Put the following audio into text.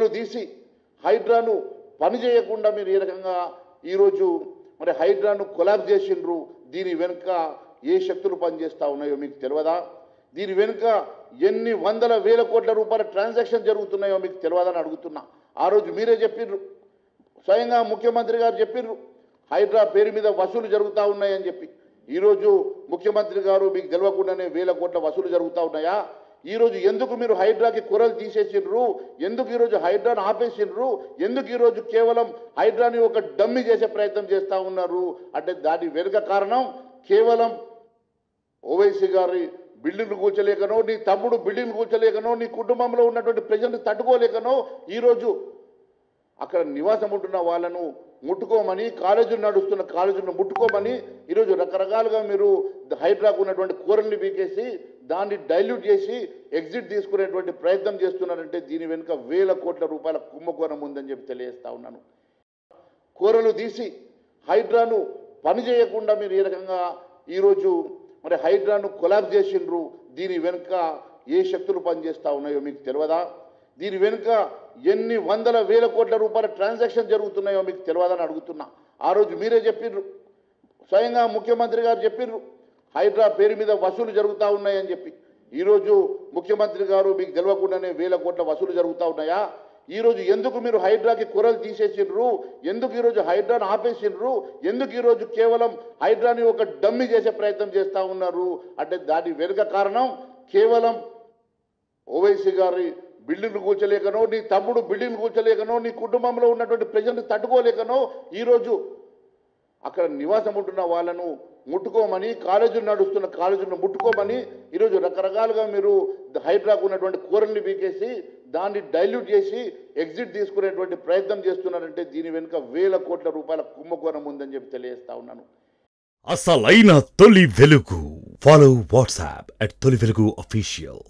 కూరలు తీసి హైడ్రాను పని చేయకుండా మీరు ఏ రకంగా ఈరోజు మరి హైడ్రాను కొలాబ్ చేసిండ్రు దీని వెనుక ఏ శక్తులు పనిచేస్తూ ఉన్నాయో మీకు తెలియదా దీని వెనుక ఎన్ని వందల వేల కోట్ల రూపాయల ట్రాన్సాక్షన్ జరుగుతున్నాయో మీకు తెలియదని అడుగుతున్నా ఆ రోజు మీరే చెప్పిండ్రు స్వయంగా ముఖ్యమంత్రి గారు చెప్పిండ్రు హైడ్రా పేరు మీద వసూలు జరుగుతూ ఉన్నాయని చెప్పి ఈరోజు ముఖ్యమంత్రి గారు మీకు తెలియకుండానే వేల కోట్ల వసూలు జరుగుతూ ఉన్నాయా ఈరోజు ఎందుకు మీరు హైడ్రాకి కూరలు తీసేసిండ్రు ఎందుకు ఈరోజు హైడ్రాను ఆపేసిండ్రు ఎందుకు ఈరోజు కేవలం హైడ్రాని ఒక డమ్మి చేసే ప్రయత్నం చేస్తూ ఉన్నారు అంటే దాని వెనుక కారణం కేవలం ఓవైసీ గారి బిల్డింగ్లు కూర్చోలేకనో నీ తమ్ముడు బిల్డింగ్లు కూర్చోలేకనో నీ కుటుంబంలో ఉన్నటువంటి ప్రజల్ని తట్టుకోలేకనో ఈరోజు అక్కడ నివాసం ఉంటున్న వాళ్ళను ముట్టుకోమని కాలేజీలు నడుస్తున్న కాలేజీలను ముట్టుకోమని ఈరోజు రకరకాలుగా మీరు హైడ్రాకు ఉన్నటువంటి కూరల్ని పీకేసి దాన్ని డైల్యూట్ చేసి ఎగ్జిట్ తీసుకునేటువంటి ప్రయత్నం చేస్తున్నారంటే దీని వెనుక వేల కోట్ల రూపాయల కుంభకోణం ఉందని చెప్పి తెలియజేస్తా ఉన్నాను కూరలు తీసి హైడ్రాను పని చేయకుండా మీరు ఏ రకంగా ఈరోజు మరి హైడ్రాను కొలాబ్ చేసిండ్రు దీని వెనుక ఏ శక్తులు పనిచేస్తూ ఉన్నాయో మీకు తెలియదా దీని వెనుక ఎన్ని వందల వేల కోట్ల రూపాయల ట్రాన్సాక్షన్ జరుగుతున్నాయో మీకు తెలియదని అడుగుతున్నా ఆ రోజు మీరే చెప్పిండ్రు స్వయంగా ముఖ్యమంత్రి గారు చెప్పిండ్రు హైడ్రా పేరు మీద వసూలు జరుగుతూ ఉన్నాయని చెప్పి ఈరోజు ముఖ్యమంత్రి గారు మీకు తెలియకుండానే వేల కోట్ల వసూలు జరుగుతూ ఉన్నాయా ఈరోజు ఎందుకు మీరు హైడ్రాకి కూరలు తీసేసిండ్రు ఎందుకు ఈరోజు హైడ్రాను ఆపేసిండ్రు ఎందుకు ఈరోజు కేవలం హైడ్రాని ఒక డమ్మి చేసే ప్రయత్నం చేస్తూ ఉన్నారు అంటే దాని వెనుక కారణం కేవలం ఓవైసీ గారి బిల్డింగ్లు కూర్చోలేకనో నీ తమ్ముడు బిల్డింగ్లు కూర్చోలేకనో నీ కుటుంబంలో ఉన్నటువంటి ప్రజల్ని తట్టుకోలేకనో ఈరోజు అక్కడ నివాసం ఉంటున్న వాళ్ళను ముట్టుకోమని కాలేజీలు నడుస్తున్న కాలేజీలను ముట్టుకోమని ఈరోజు రకరకాలుగా మీరు హైడ్రాకు ఉన్నటువంటి కూరల్ని పీకేసి దాన్ని డైల్యూట్ చేసి ఎగ్జిట్ తీసుకునేటువంటి ప్రయత్నం చేస్తున్నారంటే దీని వెనుక వేల కోట్ల రూపాయల కుంభకోణం ఉందని చెప్పి తెలియజేస్తా ఉన్నాను అసలైన తొలి వెలుగు ఫాలో వాట్సాప్ అట్ తొలి వెలుగు అఫీషియల్